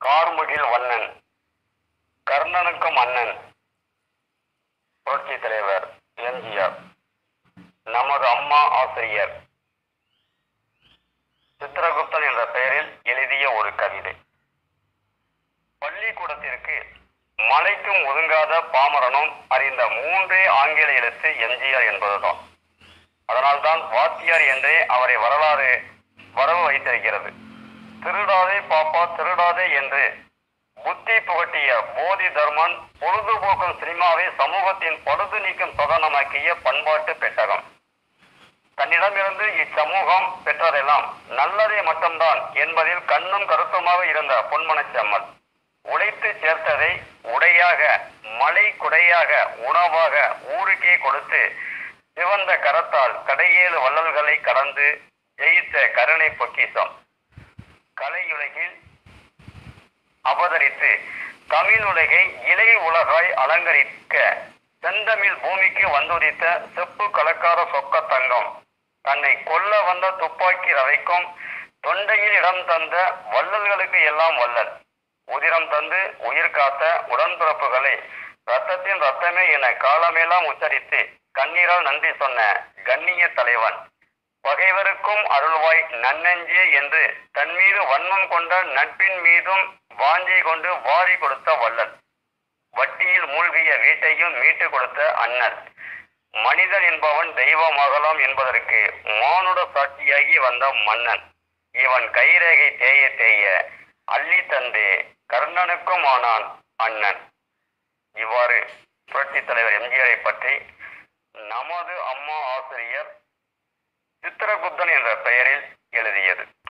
கார்முகில் வண்ணன் கர்ணனுக்கும் அண்ணன் புரட்சி தலைவர் எம்ஜிஆர் நமது அம்மா ஆசிரியர் சித்திரகுப்தன் என்ற பெயரில் எழுதிய ஒரு கவிதை பள்ளிக்கூடத்திற்கு மலைக்கும் ஒதுங்காத பாமரனும் அறிந்த மூன்றே ஆங்கில எழுத்து எம்ஜிஆர் என்பதுதான் அதனால்தான் வாத்தியார் என்றே அவரை வரலாறு வரவு வைத்திருக்கிறது திருடாதே பாப்பா திருடாதே என்று புத்தி புகட்டிய போதி தர்மன் பொழுதுபோக்கும் சினிமாவை சமூகத்தின் பழுது நீக்கும் சதனமாக்கிய பண்பாட்டு பெட்டகம் தன்னிடமிருந்து இச்சமூகம் பெற்றதெல்லாம் நல்லதே மட்டும்தான் என்பதில் கண்ணும் கருத்துமாக இருந்த பொன்மனச்செம்மல் உழைத்து சேர்த்ததை உடையாக மலை குடையாக உணவாக ஊருக்கே கொடுத்து சிவந்த கரத்தால் கடையேழு வள்ளல்களை கடந்து ஜெயித்த கருணை பொக்கிசம் கலையுலகில் அவதரித்து தமிழ் உலகை இலை உலகாய் அலங்கரிக்க செந்தமிழ் பூமிக்கு வந்துதித்த செப்பு கலக்கார சொக்க தங்கம் தன்னை கொல்ல வந்த துப்பாக்கி ரவைக்கும் தொண்டையில் இடம் தந்த வள்ளல்களுக்கு எல்லாம் வள்ளல் உதிரம் தந்து உயிர் காத்த உடன்பிறப்புகளை ரத்தத்தின் ரத்தமே என காலமெல்லாம் உச்சரித்து கண்ணீரால் நன்றி சொன்ன கண்ணிய தலைவன் பகைவருக்கும் அருள்வாய் நன்னெஞ்சே என்று தன் மீது வன்மம் கொண்ட நட்பின் மீதும் வாஞ்சை கொண்டு வாரி கொடுத்த வள்ளல் வட்டியில் மூழ்கிய வீட்டையும் மீட்டு கொடுத்த அண்ணல் மனிதன் என்பவன் தெய்வமாகலாம் என்பதற்கு மானுட சாட்சியாகி வந்த மன்னன் இவன் கைரேகை தேய தேய அள்ளி தந்து கர்ணனுக்கும் ஆனான் அண்ணன் இவ்வாறு புரட்சித் தலைவர் எம்ஜிஆரை பற்றி நமது அம்மா ஆசிரியர் சித்திரகுப்தன் என்ற பெயரில் எழுதியது